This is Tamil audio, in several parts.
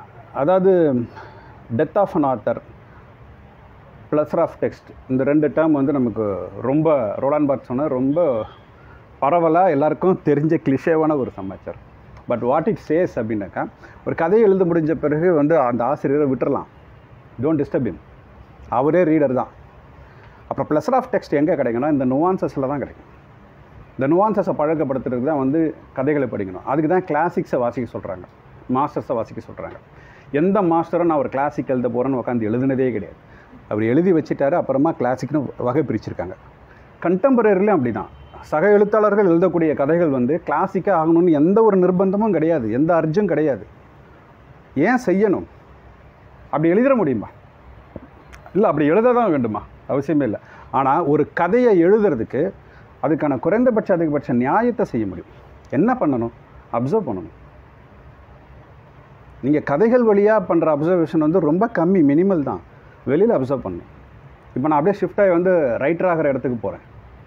அதாவது death of an author pleasure of text இந்த ரெண்டு டேர்ம் வந்து நமக்கு ரொம்ப ரோலான் பாட் சொன்ன ரொம்ப பரவலாக எல்லாருக்கும் தெரிஞ்ச கிளிஷேவான ஒரு சமாச்சார் பட் வாட் இட் சேஸ் அப்படின்னாக்கா ஒரு கதையை எழுத முடிஞ்ச பிறகு வந்து அந்த ஆசிரியரை விட்டுறலாம் டோன்ட் டிஸ்டர்ப் him அவரே ரீடர் தான் அப்புறம் ப்ளஸர் ஆஃப் டெக்ஸ்ட் எங்கே கிடைக்கும்னா இந்த நுவான்சஸில் தான் கிடைக்கும் இந்த நுவான்சஸை பழக்கப்படுத்துறதுக்கு தான் வந்து கதைகளை படிக்கணும் அதுக்கு தான் கிளாசிக்ஸை வாசிக்க சொல்கிறாங்க மாஸ்டர்ஸை வாசிக்க சொல்கிறாங்க எந்த மாஸ்டரும் நான் ஒரு கிளாசிக் எழுத போகிறேன்னு உட்காந்து எழுதுனதே கிடையாது அவர் எழுதி வச்சுட்டாரு அப்புறமா கிளாசிக்னு வகை பிரிச்சிருக்காங்க கண்டெம்பரரிலையும் அப்படி தான் சக எழுத்தாளர்கள் எழுதக்கூடிய கதைகள் வந்து கிளாசிக்காக ஆகணும்னு எந்த ஒரு நிர்பந்தமும் கிடையாது எந்த அர்ஜும் கிடையாது ஏன் செய்யணும் அப்படி எழுதிட முடியுமா இல்லை அப்படி எழுத தான் வேண்டுமா அவசியமே இல்லை ஆனால் ஒரு கதையை எழுதுறதுக்கு அதுக்கான குறைந்தபட்ச அதிகபட்ச நியாயத்தை செய்ய முடியும் என்ன பண்ணணும் அப்சர்வ் பண்ணணும் நீங்கள் கதைகள் வழியாக பண்ணுற அப்சர்வேஷன் வந்து ரொம்ப கம்மி மினிமல் தான் வெளியில் அப்சர்வ் பண்ணணும் இப்போ நான் அப்படியே ஷிஃப்ட் ஆகி வந்து ரைட்டர் ஆகிற இடத்துக்கு போகிறேன்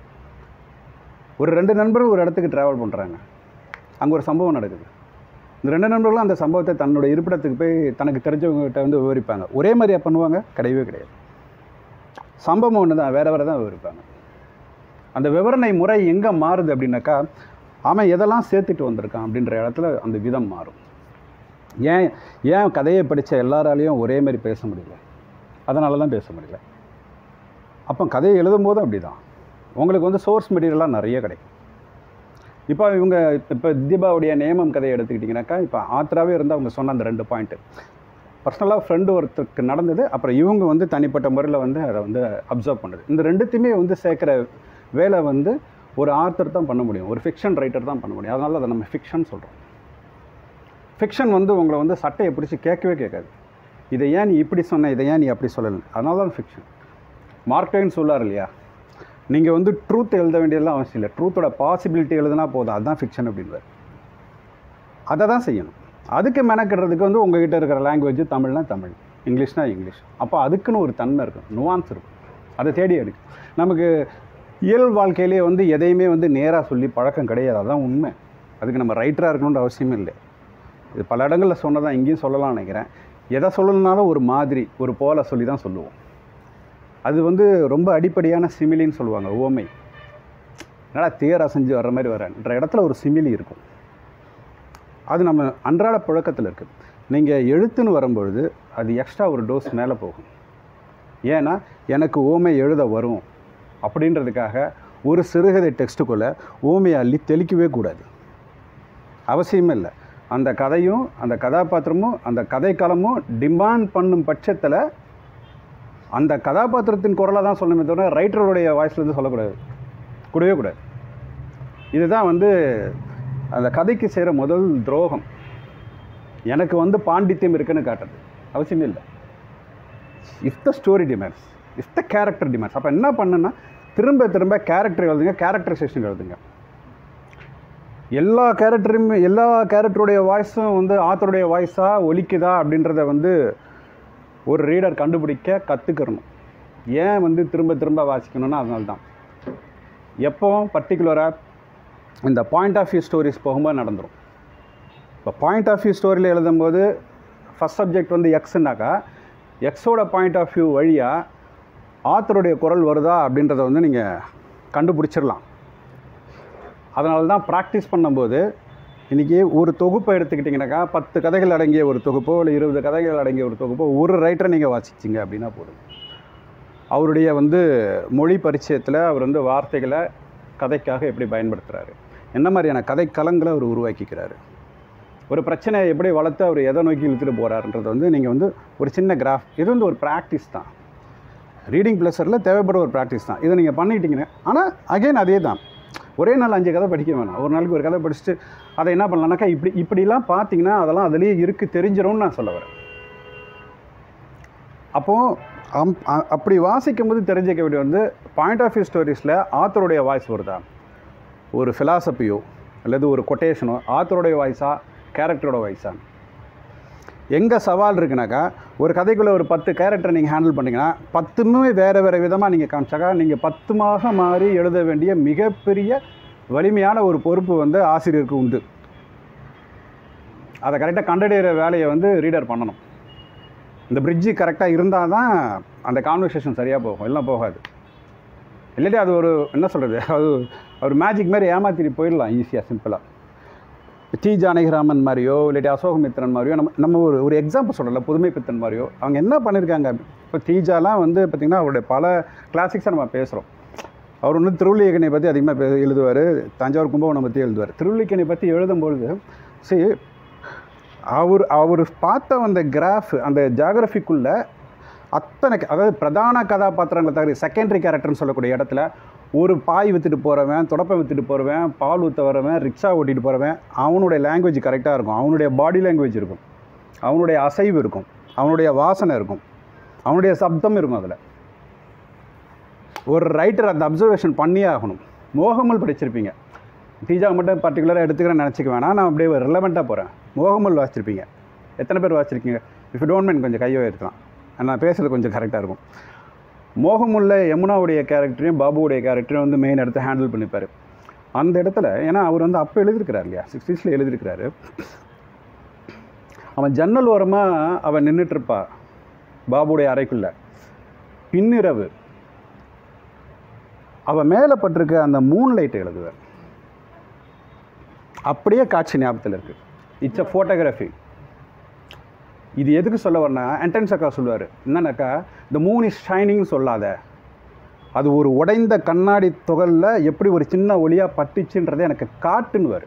ஒரு ரெண்டு நண்பர்கள் ஒரு இடத்துக்கு ட்ராவல் பண்ணுறாங்க அங்கே ஒரு சம்பவம் நடக்குது இந்த ரெண்டு நண்பர்களும் அந்த சம்பவத்தை தன்னோட இருப்பிடத்துக்கு போய் தனக்கு தெரிஞ்சவங்ககிட்ட வந்து விவரிப்பாங்க ஒரே மாதிரியா பண்ணுவாங்க கிடையவே கிடையாது சம்பவம் ஒன்று தான் வேறு வேறு தான் விவரிப்பாங்க அந்த விவரணை முறை எங்கே மாறுது அப்படின்னாக்கா அவன் எதெல்லாம் சேர்த்துட்டு வந்திருக்கான் அப்படின்ற இடத்துல அந்த விதம் மாறும் ஏன் ஏன் கதையை படித்த எல்லாராலையும் ஒரே மாதிரி பேச முடியல அதனால தான் பேச முடியல அப்போ கதையை எழுதும்போது அப்படி தான் உங்களுக்கு வந்து சோர்ஸ் மெட்டீரியலாக நிறைய கிடைக்கும் இப்போ இவங்க இப்போ தீபாவுடைய நேமம் கதையை எடுத்துக்கிட்டிங்கனாக்கா இப்போ ஆத்தராகவே இருந்து அவங்க சொன்ன அந்த ரெண்டு பாயிண்ட்டு பர்சனலாக ஃப்ரெண்டு ஒருத்தருக்கு நடந்தது அப்புறம் இவங்க வந்து தனிப்பட்ட முறையில் வந்து அதை வந்து அப்சர்வ் பண்ணுது இந்த ரெண்டுத்தையுமே வந்து சேர்க்குற வேலை வந்து ஒரு ஆத்தர் தான் பண்ண முடியும் ஒரு ஃபிக்ஷன் ரைட்டர் தான் பண்ண முடியும் அதனால அதை நம்ம ஃபிக்ஷன் சொல்கிறோம் ஃபிக்ஷன் வந்து உங்களை வந்து சட்டையை பிடிச்சி கேட்கவே கேட்காது இதை ஏன் நீ இப்படி சொன்ன இதை ஏன் நீ அப்படி சொல்லலை அதனால தான் ஃபிக்ஷன் மார்க்டைன் சொல்லார் இல்லையா நீங்கள் வந்து ட்ரூத் எழுத வேண்டியதெல்லாம் அவசியம் இல்லை ட்ரூத்தோட பாசிபிலிட்டி எழுதுனா போதும் அதுதான் ஃபிக்ஷன் அப்படின்றார் அதை தான் செய்யணும் அதுக்கு மெனக்கிடுறதுக்கு வந்து உங்ககிட்ட இருக்கிற லாங்குவேஜ் தமிழ்னா தமிழ் இங்கிலீஷ்னா இங்கிலீஷ் அப்போ அதுக்குன்னு ஒரு தன்மை இருக்கும் நுவான்ஸ் இருக்கும் அதை தேடி எடுக்கும் நமக்கு இயல் வாழ்க்கையிலேயே வந்து எதையுமே வந்து நேராக சொல்லி பழக்கம் கிடையாது அதுதான் உண்மை அதுக்கு நம்ம ரைட்டராக இருக்கணுன்ற அவசியமே இல்லை இது பல இடங்களில் சொன்னதான் இங்கேயும் சொல்லலாம்னு நினைக்கிறேன் எதை சொல்லணுன்னாலும் ஒரு மாதிரி ஒரு போல சொல்லி தான் சொல்லுவோம் அது வந்து ரொம்ப அடிப்படையான சிமிலின்னு சொல்லுவாங்க ஓமை என்னடா தேர் அசைஞ்சு வர்ற மாதிரி வரேன்ற இடத்துல ஒரு சிமிலி இருக்கும் அது நம்ம அன்றாட புழக்கத்தில் இருக்குது நீங்கள் எழுத்துன்னு வரும்பொழுது அது எக்ஸ்ட்ரா ஒரு டோஸ் மேலே போகும் ஏன்னா எனக்கு ஓமை எழுத வரும் அப்படின்றதுக்காக ஒரு சிறுகதை டெக்ஸ்ட்டுக்குள்ளே ஓமையை அள்ளி தெளிக்கவே கூடாது அவசியமே இல்லை அந்த கதையும் அந்த கதாபாத்திரமும் அந்த கதைக்களமும் டிமாண்ட் பண்ணும் பட்சத்தில் அந்த கதாபாத்திரத்தின் குரலை தான் சொல்லணுமே தவிர ரைட்டருடைய வாய்ஸ்லேருந்து சொல்லக்கூடாது கூடவே கூடாது இதுதான் வந்து அந்த கதைக்கு செய்கிற முதல் துரோகம் எனக்கு வந்து பாண்டித்யம் இருக்குன்னு காட்டுறது அவசியமே இல்லை if the story demands if the character demands அப்போ என்ன பண்ணுன்னா திரும்ப திரும்ப கேரக்டர் எழுதுங்க கேரக்டரைசேஷன் எழுதுங்க எல்லா கேரக்டருமே எல்லா கேரக்டருடைய வாய்ஸும் வந்து ஆத்தருடைய வாய்ஸாக ஒலிக்குதா அப்படின்றத வந்து ஒரு ரீடர் கண்டுபிடிக்க கற்றுக்கிறணும் ஏன் வந்து திரும்ப திரும்ப வாசிக்கணும்னா அதனால தான் எப்போவும் பர்டிகுலராக இந்த பாயிண்ட் ஆஃப் வியூ ஸ்டோரிஸ் போகும்போது நடந்துடும் இப்போ பாயிண்ட் ஆஃப் வியூ ஸ்டோரியில் எழுதும்போது ஃபஸ்ட் சப்ஜெக்ட் வந்து எக்ஸ்னாக்கா எக்ஸோட பாயிண்ட் ஆஃப் வியூ வழியாக ஆத்தருடைய குரல் வருதா அப்படின்றத வந்து நீங்கள் கண்டுபிடிச்சிடலாம் அதனால தான் ப்ராக்டிஸ் பண்ணும்போது இன்றைக்கி ஒரு தொகுப்பை எடுத்துக்கிட்டிங்கனாக்கா பத்து கதைகள் அடங்கிய ஒரு தொகுப்போ இல்லை இருபது கதைகள் அடங்கிய ஒரு தொகுப்போ ஒரு ரைட்டரை நீங்கள் வாசிச்சிங்க அப்படின்னா போதும் அவருடைய வந்து மொழி பரிச்சயத்தில் அவர் வந்து வார்த்தைகளை கதைக்காக எப்படி பயன்படுத்துகிறாரு என்ன மாதிரியான கதை களங்களை அவர் உருவாக்கிக்கிறாரு ஒரு பிரச்சனையை எப்படி வளர்த்து அவர் எதை நோக்கி இழுத்துட்டு போகிறாருன்றது வந்து நீங்கள் வந்து ஒரு சின்ன கிராஃப் இது வந்து ஒரு ப்ராக்டிஸ் தான் ரீடிங் ப்ளஸரில் தேவைப்படுற ஒரு ப்ராக்டிஸ் தான் இதை நீங்கள் பண்ணிட்டீங்கன்னா ஆனால் அகைன் அதே தான் ஒரே நாள் அஞ்சு கதை படிக்க வேணாம் ஒரு நாளைக்கு ஒரு கதை படிச்சுட்டு அதை என்ன பண்ணலாம்னாக்கா இப்படி இப்படிலாம் பார்த்தீங்கன்னா அதெல்லாம் அதுலேயே இருக்குது தெரிஞ்சிரும்னு நான் சொல்ல வரேன் அப்போது அம் அ- அப்படி வாசிக்கும் போது தெரிஞ்சிக்க வேண்டியது வந்து பாயிண்ட் ஆஃப் வியூ ஸ்டோரிஸில் ஆத்தருடைய வாய்ஸ் வருதா ஒரு ஃபிலாசபியோ அல்லது ஒரு கொட்டேஷனோ ஆத்தருடைய வாய்ஸா கேரக்டரோட வாய்ஸா எங்கே சவால் இருக்குனாக்கா ஒரு கதைக்குள்ளே ஒரு பத்து கேரக்டர் நீங்கள் ஹேண்டில் பண்ணிங்கன்னா பத்துமே வேறு வேறு விதமாக நீங்கள் காமிச்சாக்கா நீங்கள் பத்துமாக மாறி எழுத வேண்டிய மிகப்பெரிய வலிமையான ஒரு பொறுப்பு வந்து ஆசிரியருக்கு உண்டு அதை கரெக்டாக கண்டடைகிற வேலையை வந்து ரீடர் பண்ணணும் இந்த பிரிட்ஜு கரெக்டாக இருந்தால் தான் அந்த கான்வர்சேஷன் சரியாக போகும் எல்லாம் போகாது இல்லாட்டி அது ஒரு என்ன சொல்கிறது அது ஒரு மேஜிக் மாதிரி ஏமாத்திட்டு போயிடலாம் ஈஸியாக சிம்பிளாக டி ஜானகிராமன் மாதிரியோ இல்லாட்டி அசோகமித்திரன் மாதிரியோ நம்ம நம்ம ஒரு ஒரு எக்ஸாம்பிள் சொல்லல புதுமை பித்தன் மாதிரியோ அவங்க என்ன பண்ணியிருக்காங்க இப்போ தீஜாலாம் வந்து பார்த்திங்கன்னா அவருடைய பல கிளாசிக்ஸை நம்ம பேசுகிறோம் அவர் வந்து திருவள்ளியக்கனை பற்றி அதிகமாக பே எழுதுவார் தஞ்சாவூர் கும்பகோணம் பற்றி எழுதுவார் திருவள்ளிக்கனை பற்றி எழுதும்பொழுது சரி அவர் அவர் பார்த்த அந்த கிராஃப் அந்த ஜாகிரஃபிக்குள்ளே அத்தனை அதாவது பிரதான கதாபாத்திரங்களை தவிர செகண்டரி கேரக்டர்னு சொல்லக்கூடிய இடத்துல ஒரு பாய் விற்றுட்டு போகிறவன் தொடப்பை விற்றுட்டு போகிறவன் பால் ஊற்ற வரவன் ரிக்ஷா ஓட்டிட்டு போகிறவன் அவனுடைய லாங்குவேஜ் கரெக்டாக இருக்கும் அவனுடைய பாடி லாங்குவேஜ் இருக்கும் அவனுடைய அசைவு இருக்கும் அவனுடைய வாசனை இருக்கும் அவனுடைய சப்தம் இருக்கும் அதில் ஒரு ரைட்டர் அந்த அப்சர்வேஷன் பண்ணியே ஆகணும் மோகமல் படிச்சிருப்பீங்க டீஜா மட்டும் பர்டிகுலராக எடுத்துக்கிறேன்னு நினச்சிக்க வேணாம் நான் அப்படியே ரிலவெண்ட்டாக போகிறேன் மோகமல் வாசிச்சிருப்பீங்க எத்தனை பேர் வாசிச்சிருக்கீங்க இஃப் டோன்ட் மைண்ட் கொஞ்சம் கையை இருக்கலாம் நான் பேசுகிறது கொஞ்சம் கரெக்டாக இருக்கும் மோகமுள்ள யமுனாவுடைய கேரக்டரையும் பாபுவுடைய கேரக்டரையும் வந்து மெயின் இடத்த ஹேண்டில் பண்ணிப்பார் அந்த இடத்துல ஏன்னா அவர் வந்து அப்போ எழுதியிருக்கிறார் இல்லையா சிக்ஸ்டீஸில் எழுதியிருக்கிறாரு அவன் ஜன்னல் ஓரமாக அவன் நின்றுட்டுருப்பா பாபுடைய அறைக்குள்ள பின்னிரவு அவன் மேலே பட்டிருக்க அந்த மூன் லைட் எழுதுவார் அப்படியே காட்சி ஞாபகத்தில் இருக்குது இட்ஸ் அ ஃபோட்டோகிராஃபி இது எதுக்கு சொல்ல வரனா ஆண்டன்ஸ் அக்கா சொல்லுவார் என்னன்னாக்கா இந்த மூன் இஸ் ஷைனிங்னு சொல்லாத அது ஒரு உடைந்த கண்ணாடி துகளில் எப்படி ஒரு சின்ன ஒளியாக பட்டுச்சுன்றதை எனக்கு காட்டுன்னுவார்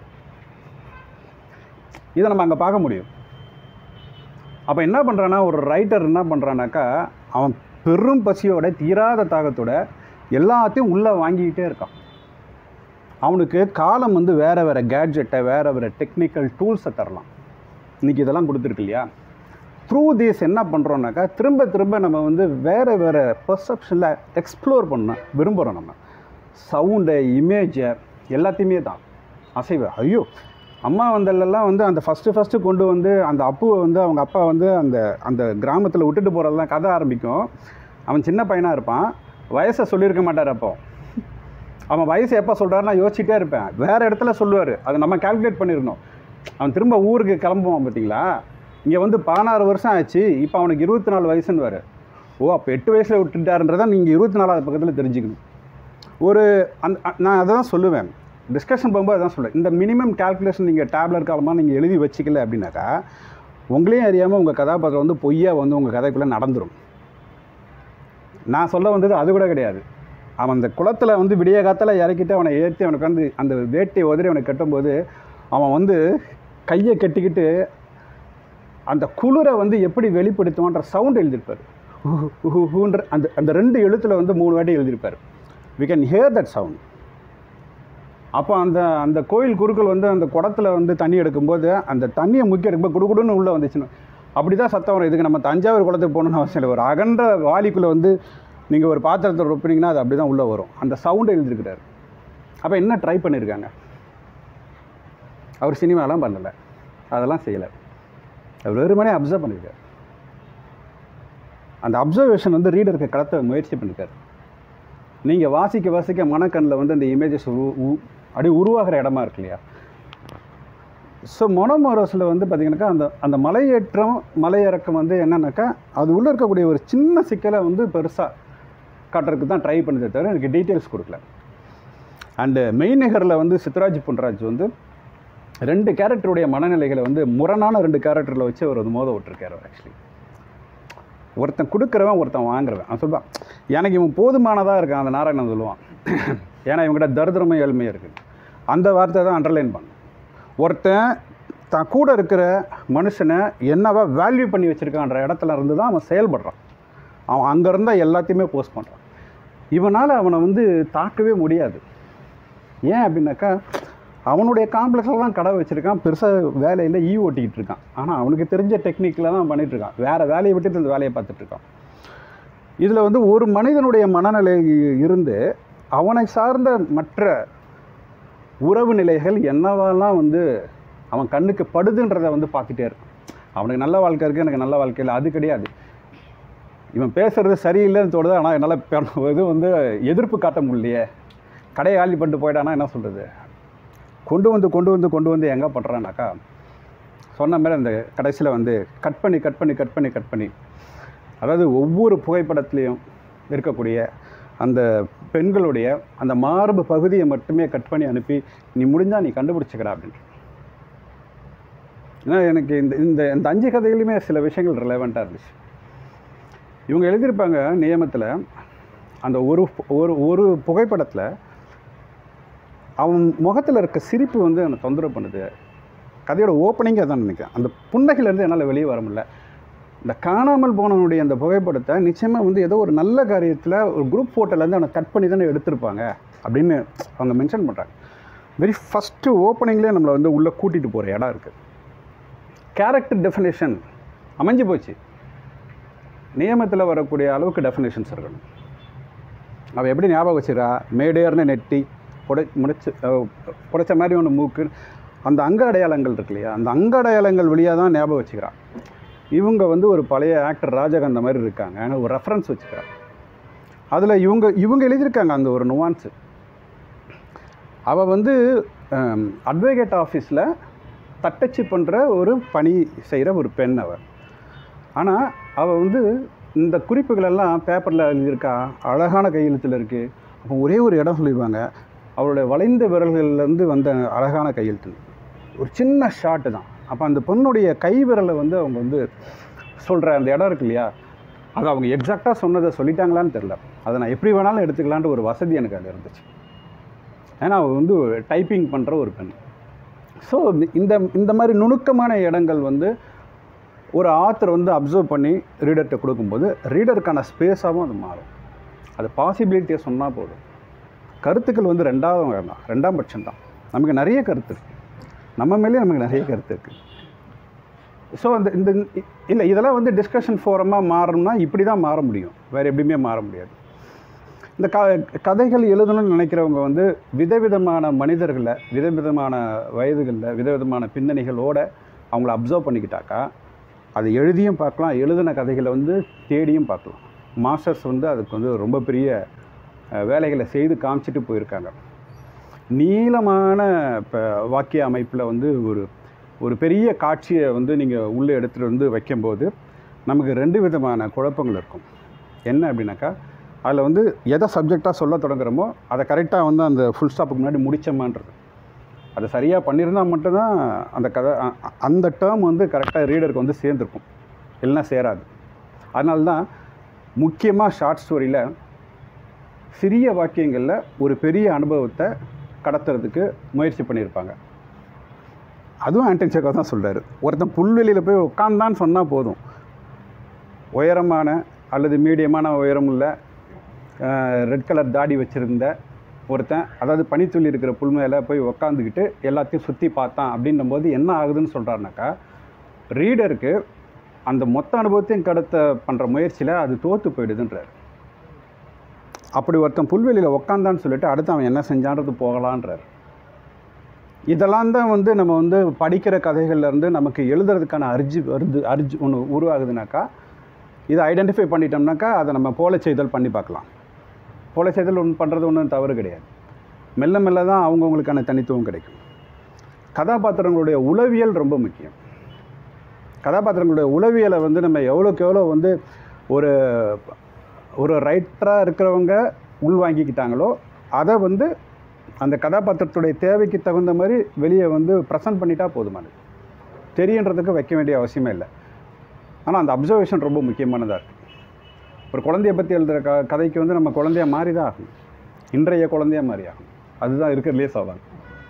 இதை நம்ம அங்கே பார்க்க முடியும் அப்போ என்ன பண்ணுறான்னா ஒரு ரைட்டர் என்ன பண்ணுறானாக்கா அவன் பெரும் பசியோட தீராத தாகத்தோட எல்லாத்தையும் உள்ளே வாங்கிக்கிட்டே இருக்கான் அவனுக்கு காலம் வந்து வேறு வேறு கேட்ஜெட்டை வேறு வேறு டெக்னிக்கல் டூல்ஸை தரலாம் இன்றைக்கி இதெல்லாம் கொடுத்துருக்கு இல்லையா த்ரூ திஸ் என்ன பண்ணுறோன்னாக்கா திரும்ப திரும்ப நம்ம வந்து வேறு வேறு பர்செப்ஷனில் எக்ஸ்ப்ளோர் பண்ண விரும்புகிறோம் நம்ம சவுண்டை இமேஜை எல்லாத்தையுமே தான் அசைவு ஐயோ அம்மா வந்தல்லாம் வந்து அந்த ஃபஸ்ட்டு ஃபஸ்ட்டு கொண்டு வந்து அந்த அப்புவை வந்து அவங்க அப்பா வந்து அந்த அந்த கிராமத்தில் விட்டுட்டு போகிறதெல்லாம் கதை ஆரம்பிக்கும் அவன் சின்ன பையனாக இருப்பான் வயசை சொல்லியிருக்க மாட்டார் அப்போ அவன் வயசு எப்போ சொல்கிறாருன்னா யோசிச்சுட்டே இருப்பேன் வேறு இடத்துல சொல்லுவார் அதை நம்ம கால்குலேட் பண்ணிடணும் அவன் திரும்ப ஊருக்கு கிளம்புவான் பார்த்தீங்களா இங்கே வந்து பதினாறு வருஷம் ஆச்சு இப்போ அவனுக்கு இருபத்தி நாலு வயசுன்னு வேறு ஓ அப்போ எட்டு வயசில் விட்டுட்டாருன்றதை நீங்கள் இருபத்தி நாலாவது பக்கத்தில் தெரிஞ்சுக்கணும் ஒரு அந்த அ- நான் அதை தான் சொல்லுவேன் டிஸ்கஷன் போகும்போது அதான் சொல்லுவேன் இந்த மினிமம் கால்குலேஷன் நீங்கள் டேப்லெட் காலமாக நீங்கள் எழுதி வச்சுக்கல அப்படின்னாக்கா உங்களையும் அறியாமல் உங்கள் கதாபாத்திரம் வந்து பொய்யா வந்து உங்கள் கதைக்குள்ளே நடந்துடும் நான் சொல்ல வந்தது அது கூட கிடையாது அவன் அந்த குளத்தில் வந்து விடிய காத்தில் இறக்கிட்டு அவனை ஏற்றி அவனுக்கு வந்து அந்த வேட்டையை உதறி அவனை கட்டும்போது அவன் வந்து கையை கட்டிக்கிட்டு அந்த குளிரை வந்து எப்படி வெளிப்படுத்துவான்ற சவுண்ட் எழுதியிருப்பார் ஹூ, ஹூ, ஹூன்ற அந்த அந்த ரெண்டு எழுத்தில் வந்து மூணு வாட்டி எழுதியிருப்பார் we can hear that sound அப்போ அந்த அந்த கோயில் குருக்கள் வந்து அந்த குடத்துல வந்து தண்ணி எடுக்கும்போது அந்த தண்ணியை முக்கிய ரொம்ப குடுகுடுன்னு உள்ளே வந்துச்சுன்னு அப்படி தான் சத்தம் வரும் இதுக்கு நம்ம தஞ்சாவூர் குளத்துக்கு போகணுன்னு அவசியம் இல்லை ஒரு அகன்ற வாளிக்குள்ளே வந்து நீங்கள் ஒரு பாத்திரத்தை ரொப்பினீங்கன்னா அது அப்படி தான் உள்ளே வரும் அந்த சவுண்டை எழுதியிருக்கிறார் அப்போ என்ன ட்ரை பண்ணியிருக்காங்க அவர் சினிமாலாம் பண்ணலை அதெல்லாம் செய்யலை அவர் வெறுமனே அப்சர்வ் பண்ணியிருக்கார் அந்த அப்சர்வேஷன் வந்து ரீடருக்கு கடத்த முயற்சி பண்ணியிருக்காரு நீங்கள் வாசிக்க வாசிக்க மனக்கண்ணில் வந்து அந்த இமேஜஸ் அப்படியே உருவாகிற இடமா இருக்கு இல்லையா ஸோ மொனமோரஸில் வந்து பார்த்தீங்கன்னாக்கா அந்த அந்த மலையேற்றம் மலையிறக்கம் வந்து என்னன்னாக்கா அது உள்ளே இருக்கக்கூடிய ஒரு சின்ன சிக்கலை வந்து பெருசாக காட்டுறதுக்கு தான் ட்ரை பண்ணதே தவிர எனக்கு டீட்டெயில்ஸ் கொடுக்கல அண்டு மெய்நகரில் வந்து சித்ராஜ் பொன்ராஜ் வந்து ரெண்டு கேரக்டருடைய மனநிலைகளை வந்து முரணான ரெண்டு கேரக்டரில் வச்சு அவர் வந்து மோத விட்டுருக்காரு ஆக்சுவலி ஒருத்தன் கொடுக்குறவன் ஒருத்தன் வாங்குறவன் அவன் சொல்லுவான் எனக்கு இவன் போதுமானதாக இருக்கான் அந்த நாராயணன் சொல்லுவான் ஏன்னா இவங்ககிட்ட தரித்திரமும் ஏழ்மையாக இருக்குது அந்த வார்த்தை தான் அண்டர்லைன் பண்ணும் ஒருத்தன் தான் கூட இருக்கிற மனுஷனை என்னவா வேல்யூ பண்ணி வச்சுருக்கான்ற இடத்துல இருந்து தான் அவன் செயல்படுறான் அவன் அங்கே இருந்தால் எல்லாத்தையுமே போஸ்ட் பண்ணுறான் இவனால் அவனை வந்து தாக்கவே முடியாது ஏன் அப்படின்னாக்கா அவனுடைய காம்ப்ளெக்ஸில் தான் கடை வச்சுருக்கான் பெருசாக வேலையில் ஈ ஓட்டிக்கிட்டு இருக்கான் ஆனால் அவனுக்கு தெரிஞ்ச டெக்னிக்கில் தான் பண்ணிட்டு இருக்கான் வேறு வேலையை விட்டுட்டு இந்த வேலையை பார்த்துட்டு இருக்கான் இதில் வந்து ஒரு மனிதனுடைய மனநிலை இருந்து அவனை சார்ந்த மற்ற உறவு நிலைகள் என்னவெல்லாம் வந்து அவன் கண்ணுக்கு படுதுன்றதை வந்து பார்த்துட்டே இருக்கான் அவனுக்கு நல்ல வாழ்க்கை இருக்குது எனக்கு நல்ல வாழ்க்கை இல்லை அது கிடையாது இவன் பேசுறது சரியில்லைன்னு தோணுது ஆனால் என்னால் பெ- இது வந்து எதிர்ப்பு காட்ட முடியலையே கடையை காலி பண்ணிட்டு போயிட்டானா என்ன சொல்கிறது கொண்டு வந்து கொண்டு வந்து கொண்டு வந்து எங்கே பண்ணுறானாக்கா சொன்ன மாதிரி அந்த கடைசியில் வந்து கட் பண்ணி கட் பண்ணி கட் பண்ணி கட் பண்ணி அதாவது ஒவ்வொரு புகைப்படத்துலேயும் இருக்கக்கூடிய அந்த பெண்களுடைய அந்த மார்பு பகுதியை மட்டுமே கட் பண்ணி அனுப்பி நீ முடிஞ்சால் நீ கண்டுபிடிச்சிக்கடா அப்படின்ட்டு ஏன்னா எனக்கு இந்த இந்த இந்த அஞ்சு கதைகளுமே சில விஷயங்கள் ரிலவெண்ட்டாக இருந்துச்சு இவங்க எழுதியிருப்பாங்க நியமத்தில் அந்த ஒரு ஒரு ஒரு புகைப்படத்தில் அவன் முகத்தில் இருக்க சிரிப்பு வந்து என்னை தொந்தரவு பண்ணுது கதையோட ஓப்பனிங்கே அதான் நினைக்கிறேன் அந்த புன்னகையிலேருந்து என்னால் வெளியே வர முடியல இந்த காணாமல் போனவனுடைய அந்த புகைப்படத்தை நிச்சயமாக வந்து ஏதோ ஒரு நல்ல காரியத்தில் ஒரு குரூப் ஃபோட்டோலேருந்து அவனை கட் பண்ணி தானே எடுத்திருப்பாங்க அப்படின்னு அவங்க மென்ஷன் பண்ணுறாங்க வெரி ஃபஸ்ட்டு ஓப்பனிங்லேயே நம்மளை வந்து உள்ளே கூட்டிகிட்டு போகிற இடம் இருக்குது கேரக்டர் டெஃபினேஷன் அமைஞ்சு போச்சு நியமத்தில் வரக்கூடிய அளவுக்கு டெஃபினேஷன்ஸ் இருக்கணும் அவள் எப்படி ஞாபகம் வச்சுக்கிறா மேடேர்னு நெட்டி புடை முடிச்சு அஹ், புடைச்ச மாதிரி ஒன்று மூக்கு அந்த அங்க அடையாளங்கள் இருக்கு இல்லையா அந்த அங்க அடையாளங்கள் வழியாக தான் ஞாபகம் வச்சுக்கிறான் இவங்க வந்து ஒரு பழைய ஆக்டர் ராஜகாந்த மாதிரி இருக்காங்க ஆனால் ஒரு ரெஃபரன்ஸ் வச்சுக்கிறான் அதில் இவங்க இவங்க எழுதியிருக்காங்க அந்த ஒரு நுவான்ஸு அவள் வந்து அட்வொகேட் ஆஃபீஸில் தட்டச்சு பண்ணுற ஒரு பணி செய்கிற ஒரு பெண் அவள் ஆனால் அவள் வந்து இந்த குறிப்புகளெல்லாம் பேப்பரில் எழுதியிருக்கா அழகான கையெழுத்தில் இருக்குது அப்போ ஒரே ஒரு இடம் சொல்லிடுவாங்க அவளுடைய வளைந்த விரல்கள்லேருந்து வந்த அழகான கையெழுத்து ஒரு சின்ன ஷாட்டு தான் அப்போ அந்த பொண்ணுடைய கை விரலை வந்து அவங்க வந்து சொல்கிற அந்த இடம் இருக்கு இல்லையா அது அவங்க எக்ஸாக்டாக சொன்னதை சொல்லிட்டாங்களான்னு தெரில அதை நான் எப்படி வேணாலும் எடுத்துக்கலான்ட்டு ஒரு வசதி எனக்கு அதில் இருந்துச்சு ஏன்னா அவள் வந்து டைப்பிங் பண்ணுற ஒரு பெண் ஸோ இந்த இந்த மாதிரி நுணுக்கமான இடங்கள் வந்து ஒரு ஆத்தர் வந்து அப்சர்வ் பண்ணி ரீடர்கிட்ட கொடுக்கும்போது ரீடருக்கான ஸ்பேஸாகவும் அது மாறும் அது பாசிபிலிட்டியை சொன்னால் போதும் கருத்துக்கள் வந்து ரெண்டாவது வேண்டாம் ரெண்டாம் பட்சம் தான் நமக்கு நிறைய கருத்து இருக்கு நம்ம மேலேயே நமக்கு நிறைய கருத்து இருக்குது ஸோ அந்த இந்த இல்லை இதெல்லாம் வந்து டிஸ்கஷன் ஃபோரமாக மாறணும்னா இப்படி தான் மாற முடியும் வேறு எப்படியுமே மாற முடியாது இந்த க கதைகள் எழுதணும்னு நினைக்கிறவங்க வந்து விதவிதமான மனிதர்களை விதவிதமான வயதுகளில் விதவிதமான பின்னணிகளோட அவங்கள அப்சர்வ் பண்ணிக்கிட்டாக்கா அது எழுதியும் பார்க்கலாம் எழுதின கதைகளை வந்து தேடியும் பார்க்கலாம் மாஸ்டர்ஸ் வந்து அதுக்கு வந்து ரொம்ப பெரிய அஹ், வேலைகளை செய்து காமிச்சிட்டு போயிருக்காங்க நீளமான இப்போ வாக்கிய அமைப்பில் வந்து ஒரு ஒரு பெரிய காட்சியை வந்து நீங்கள் உள்ளே எடுத்துகிட்டு வந்து வைக்கும்போது நமக்கு ரெண்டு விதமான குழப்பங்கள் இருக்கும் என்ன அப்படின்னாக்கா அதில் வந்து எதை சப்ஜெக்டாக சொல்ல தொடங்குறோமோ அதை கரெக்டாக வந்து அந்த ஃபுல் ஸ்டாப்புக்கு முன்னாடி முடிச்சோமான்றது அதை சரியாக பண்ணியிருந்தால் மட்டும்தான் அந்த கதை அ- அ- அந்த டேர்ம் வந்து கரெக்டாக ரீடருக்கு வந்து சேர்ந்துருக்கும் இல்லைன்னா சேராது அதனால தான் முக்கியமாக ஷார்ட் ஸ்டோரியில் சிறிய வாக்கியங்களில் ஒரு பெரிய அனுபவத்தை கடத்துறதுக்கு முயற்சி பண்ணியிருப்பாங்க அதுவும் ஆண்டன் சேக்கோ தான் சொல்கிறாரு ஒருத்தன் புல்வெளியில் போய் உட்காந்தான்னு சொன்னால் போதும் உயரமான அல்லது மீடியமான உயரமுள்ள ரெட் கலர் தாடி வச்சுருந்த ஒருத்தன் அதாவது பனித்துளி இருக்கிற புல் மேலே போய் உக்காந்துக்கிட்டு எல்லாத்தையும் சுற்றி பார்த்தான் அப்படின்னும் போது என்ன ஆகுதுன்னு சொல்கிறாருனாக்கா ரீடருக்கு அந்த மொத்த அனுபவத்தையும் கடத்த பண்ணுற முயற்சியில் அது தோற்று போயிடுதுன்றார் அப்படி ஒருத்தன் புல்வெளியில் உக்காந்தான்னு சொல்லிட்டு அடுத்து அவன் என்ன செஞ்சான்றது போகலான்றார் இதெல்லாம் தான் வந்து நம்ம வந்து படிக்கிற கதைகள்ல இருந்து நமக்கு எழுதுறதுக்கான அர்ஜி வருது அர்ஜி ஒன்று உருவாகுதுனாக்கா இதை ஐடென்டிஃபை பண்ணிட்டோம்னாக்கா அதை நம்ம போல செய்தல் பண்ணி பார்க்கலாம் போல செய்தல் ஒன்று பண்ணுறது ஒன்றும் தவறு கிடையாது மெல்ல மெல்ல தான் அவங்கவுங்களுக்கான தனித்துவம் கிடைக்கும் கதாபாத்திரங்களுடைய உளவியல் ரொம்ப முக்கியம் கதாபாத்திரங்களுடைய உளவியலை வந்து நம்ம எவ்வளோக்கு எவ்வளோ வந்து ஒரு ஒரு ரைட்டராக இருக்கிறவங்க உள்வாங்கிக்கிட்டாங்களோ அதை வந்து அந்த கதாபாத்திரத்துடைய தேவைக்கு தகுந்த மாதிரி வெளியே வந்து ப்ரெசன்ட் பண்ணிட்டா போதுமானது தெரியுன்றதுக்கு வைக்க வேண்டிய அவசியமே இல்லை ஆனால் அந்த அப்சர்வேஷன் ரொம்ப முக்கியமானதாக இருக்குது ஒரு குழந்தைய பற்றி எழுதுகிற க கதைக்கு வந்து நம்ம குழந்தைய மாறி தான் ஆகணும் இன்றைய குழந்தைய மாறி ஆகணும் அதுதான் இருக்கிறதுலே சவால்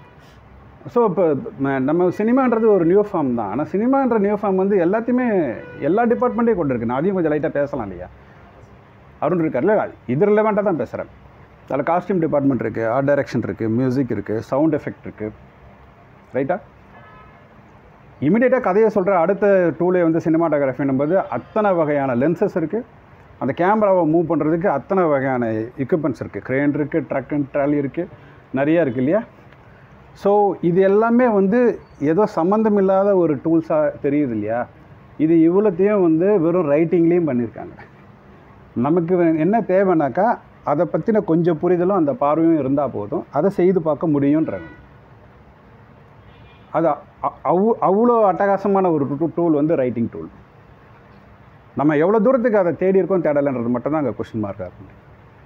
ஸோ இப்போ ம- நம்ம சினிமான்றது ஒரு நியூ ஃபார்ம் தான் ஆனால் சினிமான்ற நியூ ஃபார்ம் வந்து எல்லாத்தையுமே எல்லா டிபார்ட்மெண்ட்டையும் கொண்டு இருக்கு நான் அதையும் கொஞ்சம் லைட்டாக பேசலாம் இல்லையா அருண் இருக்கார்ல இது ரிலவெண்ட்டாக தான் பேசுகிறேன் அதில் காஸ்டியூம் டிபார்ட்மெண்ட் இருக்குது ஆர்ட் டைரக்ஷன் இருக்குது மியூசிக் இருக்குது சவுண்ட் எஃபெக்ட் இருக்குது ரைட்டா இமிடியேட்டாக கதையை சொல்கிற அடுத்த டூலே வந்து சினிமாட்டோகிராஃபின்னும் போது அத்தனை வகையான லென்சஸ் இருக்குது அந்த கேமராவை மூவ் பண்ணுறதுக்கு அத்தனை வகையான எக்யூப்மெண்ட்ஸ் இருக்குது க்ரேன் இருக்குது ட்ரக் அண்ட் ட்ராலி இருக்குது நிறையா இருக்குது இல்லையா ஸோ இது எல்லாமே வந்து ஏதோ சம்மந்தம் இல்லாத ஒரு டூல்ஸாக தெரியுது இல்லையா இது இவ்வளோத்தையும் வந்து வெறும் ரைட்டிங்லேயும் பண்ணியிருக்காங்க நமக்கு வே- என்ன தேவைன்னாக்கா அதை பற்றின கொஞ்சம் புரிதலும் அந்த பார்வையும் இருந்தால் போதும் அதை செய்து பார்க்க முடியுன்றாங்க அது அ- அவ்வளோ அவ்வளோ அட்டகாசமான ஒரு டூல் வந்து ரைட்டிங் டூல் நம்ம எவ்வளோ தூரத்துக்கு அதை தேடி இருக்கோம் தேடலைன்றது மட்டும்தான் அங்கே கொஷின் மார்க்காக இருக்கும்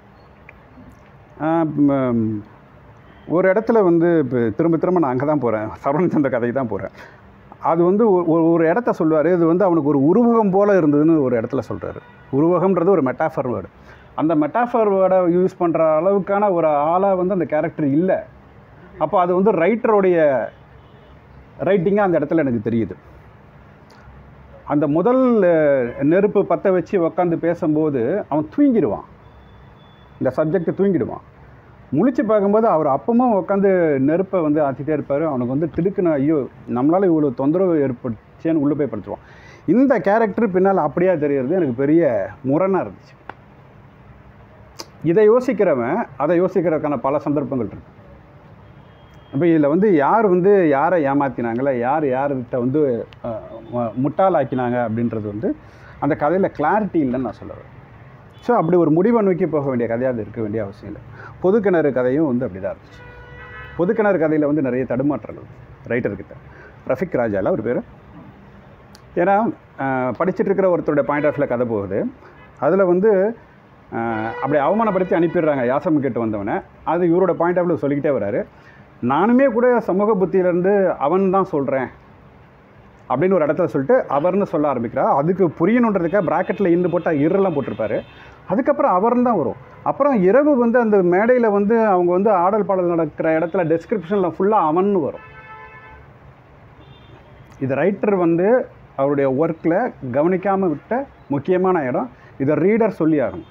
ஆஹ் ம், ஒரு இடத்துல வந்து இப்போ திரும்ப திரும்ப நான் அங்கே தான் போகிறேன் சரவணச்சந்திர கதைக்கு தான் போகிறேன் அது வந்து ஒரு- ஒரு ஒரு இடத்த சொல்லுவார் இது வந்து அவனுக்கு ஒரு உருவகம் போல் இருந்ததுன்னு ஒரு இடத்துல சொல்கிறாரு உருவகம்ன்றது ஒரு மெட்டாஃபர் வேர்டு அந்த மெட்டாஃபர் வேர்டை யூஸ் பண்ணுற அளவுக்கான ஒரு ஆளாக வந்து அந்த கேரக்டர் இல்லை அப்போ அது வந்து ரைட்டருடைய ரைட்டிங்காக அந்த இடத்துல எனக்கு தெரியுது அந்த முதல் அஹ், நெருப்பு பற்ற வச்சு உக்காந்து பேசும்போது அவன் தூங்கிடுவான் இந்த சப்ஜெக்ட் தூங்கிடுவான் முழிச்சு பார்க்கும்போது அவர் அப்பமும் உட்காந்து நெருப்பை வந்து ஆற்றிட்டே இருப்பார் அவனுக்கு வந்து திடுக்குன்னு ஐயோ நம்மளால் இவ்வளோ தொந்தரவு ஏற்பட்டுச்சேன்னு உள்ளே போய் படுத்துருவான் இந்த கேரக்டர் பின்னால் அப்படியே தெரியறது எனக்கு பெரிய முரணாக இருந்துச்சு இதை யோசிக்கிறவன் அதை யோசிக்கிறதுக்கான பல சந்தர்ப்பங்கள் இருக்கு இப்போ இதில் வந்து யார் வந்து யாரை ஏமாத்தினாங்களே யார் யார்கிட்ட வந்து அஹ், மு- முட்டாளாக்கினாங்க அப்படின்றது வந்து அந்த கதையில் கிளாரிட்டி இல்லைன்னு நான் சொல்லுவேன் ஸோ அப்படி ஒரு முடிவை நோக்கி போக வேண்டிய கதையாக அது இருக்க வேண்டிய அவசியம் இல்லை பொதுக்கிணறு கதையும் வந்து அப்படி தான் இருந்துச்சு பொதுக்கிணறு கதையில் வந்து நிறைய தடுமாற்றங்கள் ரைட்டர்கிட்ட ரஃபிக் ராஜால ஒரு பேர் ஏன்னா அஹ், படிச்சிட்டு இருக்கிற ஒருத்தருடைய பாயிண்ட் ஆஃப் கதை போகுது அதில் வந்து அஹ், அப்படி அவமானப்படுத்தி அனுப்பிடுறாங்க யாசம் கேட்டு வந்தவனை அது இவரோட பாயிண்ட் ஆஃப் வியூ சொல்லிக்கிட்டே வராரு நானுமே கூட சமூக புத்தியிலேருந்து அவன் தான் சொல்கிறேன் அப்படின்னு ஒரு இடத்துல சொல்லிட்டு அவர்னு சொல்ல ஆரம்பிக்கிறார் அதுக்கு புரியணுன்றதுக்காக ப்ராக்கெட்டில் இன்னு போட்டால் இரலாம் போட்டிருப்பாரு அதுக்கப்புறம் அவர்னு தான் வரும் அப்புறம் இரவு வந்து அந்த மேடையில் வந்து அவங்க வந்து ஆடல் பாடல் நடக்கிற இடத்துல டெஸ்கிரிப்ஷனில் ஃபுல்லாக அவன்னு வரும் இது ரைட்டர் வந்து அவருடைய ஒர்க்கில் கவனிக்காமல் விட்ட முக்கியமான இடம் இதை ரீடர் சொல்லி ஆகணும்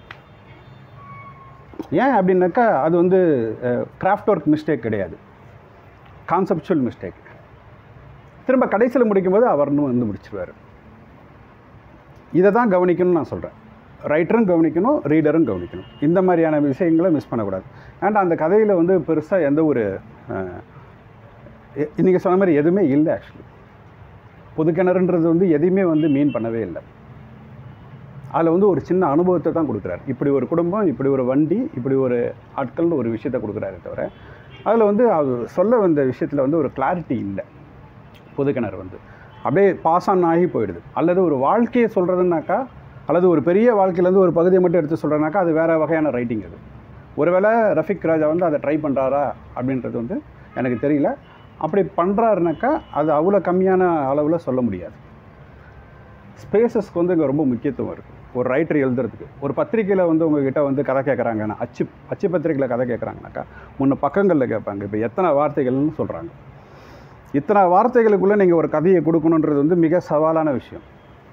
ஏன் அப்படின்னாக்கா அது வந்து கிராஃப்ட் ஒர்க் மிஸ்டேக் கிடையாது கான்செப்சுவல் மிஸ்டேக் திரும்ப கடைசியில் முடிக்கும்போது அவர்னு வந்து முடிச்சிருவார் இதை தான் கவனிக்கணும்னு நான் சொல்கிறேன் ரைட்டரும் கவனிக்கணும் ரீடரும் கவனிக்கணும் இந்த மாதிரியான விஷயங்களை மிஸ் பண்ணக்கூடாது அண்ட் அந்த கதையில் வந்து பெருசாக எந்த ஒரு நீங்கள் சொன்ன மாதிரி எதுவுமே இல்லை ஆக்சுவலி பொதுக்கிணறுன்றது வந்து எதையுமே வந்து மீன் பண்ணவே இல்லை அதில் வந்து ஒரு சின்ன அனுபவத்தை தான் கொடுக்குறாரு இப்படி ஒரு குடும்பம் இப்படி ஒரு வண்டி இப்படி ஒரு ஆட்கள்னு ஒரு விஷயத்தை கொடுக்குறாரு தவிர அதில் வந்து அது சொல்ல வந்த விஷயத்தில் வந்து ஒரு கிளாரிட்டி இல்லை பொதுக்கிணறு வந்து அப்படியே பாஸ் ஆன் ஆகி போயிடுது அல்லது ஒரு வாழ்க்கையை சொல்கிறதுனாக்கா அல்லது ஒரு பெரிய வாழ்க்கையிலேருந்து ஒரு பகுதியை மட்டும் எடுத்து சொல்கிறனாக்கா அது வேறு வகையான ரைட்டிங் அது ஒருவேளை ரஃபிக் ராஜா வந்து அதை ட்ரை பண்ணுறாரா அப்படின்றது வந்து எனக்கு தெரியல அப்படி பண்ணுறாருனாக்கா அது அவ்வளோ கம்மியான அளவில் சொல்ல முடியாது ஸ்பேசஸ்க்கு வந்து இங்கே ரொம்ப முக்கியத்துவம் இருக்குது ஒரு ரைட்டர் எழுதுறதுக்கு ஒரு பத்திரிக்கையில் வந்து உங்ககிட்ட வந்து கதை கேட்குறாங்கன்னா அச்சு அச்சு பத்திரிக்கையில் கதை கேட்குறாங்கனாக்கா முன்ன பக்கங்களில் கேட்பாங்க இப்போ எத்தனை வார்த்தைகள்னு சொல்கிறாங்க இத்தனை வார்த்தைகளுக்குள்ளே நீங்கள் ஒரு கதையை கொடுக்கணுன்றது வந்து மிக சவாலான விஷயம்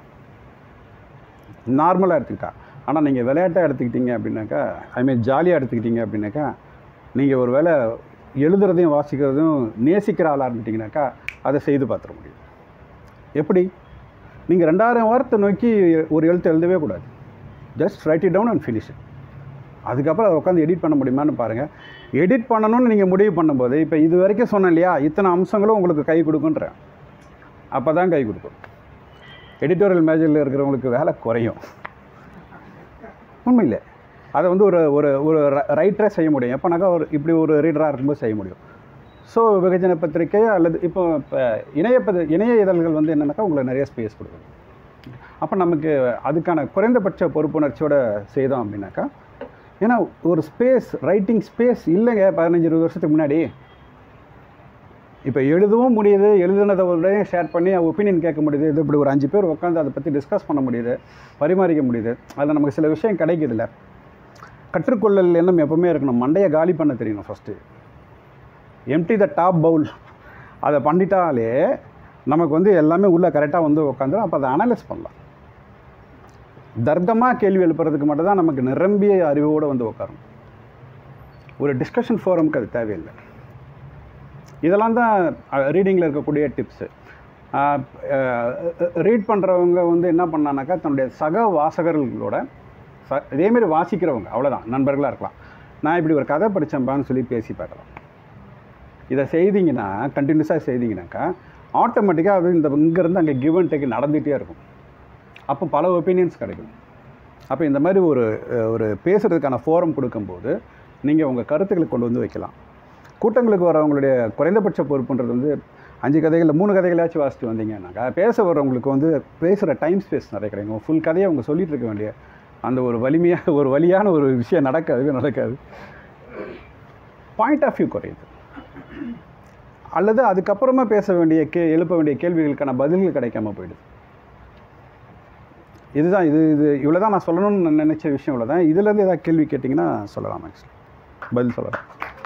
நார்மலாக எடுத்துக்கிட்டா ஆனால் நீங்கள் விளையாட்டாக எடுத்துக்கிட்டீங்க அப்படின்னாக்கா ஐ மீன் ஜாலியாக எடுத்துக்கிட்டீங்க அப்படின்னாக்கா நீங்கள் ஒரு வேளை எழுதுறதையும் வாசிக்கிறதையும் நேசிக்கிற ஆளாக இருந்துட்டிங்கனாக்கா அதை செய்து பார்த்துட முடியும் எப்படி நீங்கள் ரெண்டாயிரம் வாரத்தை நோக்கி ஒரு எழுத்து எழுதவே கூடாது just write it down and finish அதுக்கப்புறம் அதை உட்காந்து எடிட் பண்ண முடியுமான்னு பாருங்கள் எடிட் பண்ணணும்னு நீங்கள் முடிவு பண்ணும்போது இப்போ இது வரைக்கும் சொன்னேன் இல்லையா இத்தனை அம்சங்களும் உங்களுக்கு கை கொடுக்குன்றேன் அப்போ தான் கை கொடுக்கும் எடிட்டோரியல் மேஜரில் இருக்கிறவங்களுக்கு வேலை குறையும் உண்மையிலே அதை வந்து ஒரு ஒரு ஒரு ரைட்டரே செய்ய முடியும் எப்போனாக்கா ஒரு இப்படி ஒரு ரீடராக இருக்கும்போது செய்ய முடியும் ஸோ வெகுஜன பத்திரிக்கை அல்லது இப்போ இப்போ இணைய பதி இணைய இதழ்கள் வந்து என்னென்னாக்கா உங்களுக்கு நிறைய ஸ்பேஸ் கொடுக்குது அப்போ நமக்கு அதுக்கான குறைந்தபட்ச பொறுப்புணர்ச்சியோட செய்தோம் அப்படின்னாக்கா ஏன்னா ஒரு ஸ்பேஸ் ரைட்டிங் ஸ்பேஸ் இல்லைங்க பதினஞ்சு இருபது வருஷத்துக்கு முன்னாடி இப்போ எழுதவும் முடியுது எழுதுனதை உடனே ஷேர் பண்ணி ஒப்பீனியன் கேட்க முடியுது இது இப்படி ஒரு அஞ்சு பேர் உட்காந்து அதை பற்றி டிஸ்கஸ் பண்ண முடியுது பரிமாறிக்க முடியுது அதில் நமக்கு சில விஷயம் கிடைக்குதுல்ல கற்றுக்கொள்ளல் எண்ணம் எப்பவுமே இருக்கணும் மண்டையை காலி பண்ண தெரியணும் first empty the top bowl அதை பண்ணிட்டாலே நமக்கு வந்து எல்லாமே உள்ளே கரெக்டாக வந்து உட்காந்துரும் அப்போ அதை அனலைஸ் பண்ணலாம் தர்க்கமாக கேள்வி எழுப்புறதுக்கு மட்டும் தான் நமக்கு நிரம்பிய அறிவோடு வந்து உட்காரும் ஒரு டிஸ்கஷன் ஃபோரமுக்கு அது தேவையில்லை இதெல்லாம் தான் ரீடிங்கில் இருக்கக்கூடிய டிப்ஸு ரீட் பண்ணுறவங்க வந்து என்ன பண்ணானாக்கா தன்னுடைய சக வாசகர்களோட ச இதேமாரி வாசிக்கிறவங்க அவ்வளோதான் நண்பர்களாக இருக்கலாம் நான் இப்படி ஒரு கதை படித்தேன்பான்னு சொல்லி பேசி பார்க்கலாம் இதை செய்தீங்கன்னா கண்டினியூஸாக செய்தீங்கன்னாக்கா ஆட்டோமேட்டிக்காக அது இந்த இங்கேருந்து அங்கே கிவ் அண்ட் டேக் நடந்துகிட்டே இருக்கும் அப்போ பல ஒப்பீனியன்ஸ் கிடைக்கும் அப்போ இந்த மாதிரி ஒரு அஹ், ஒரு பேசுகிறதுக்கான ஃபோரம் கொடுக்கும்போது நீங்கள் உங்கள் கருத்துக்களை கொண்டு வந்து வைக்கலாம் கூட்டங்களுக்கு வரவங்களுடைய குறைந்தபட்ச பொறுப்புன்றது வந்து அஞ்சு கதைகளில் மூணு கதைகளாச்சும் வாசிட்டு வந்தீங்கன்னாக்கா பேச வர்றவங்களுக்கு வந்து பேசுகிற டைம் ஸ்பேஸ் நிறைய கிடைக்கும் ஃபுல் கதையை அவங்க சொல்லிட்டு இருக்க வேண்டிய அந்த ஒரு வலிமையாக ஒரு வலியான ஒரு விஷயம் நடக்காது நடக்காது பாயிண்ட் ஆஃப் வியூ குறையுது அல்லது அதுக்கப்புறமா பேச வேண்டிய கே எழுப்ப வேண்டிய கேள்விகளுக்கான பதில்கள் கிடைக்காம போயிடுது இதுதான் இது இது இவ்வளோ தான் நான் சொல்லணும்னு நினச்ச விஷயம் இவ்வளோ தான் இதுலேருந்து ஏதாவது கேள்வி கேட்டிங்கன்னா சொல்லலாம் ஆக்சுவலி பதில் சொல்லலாம்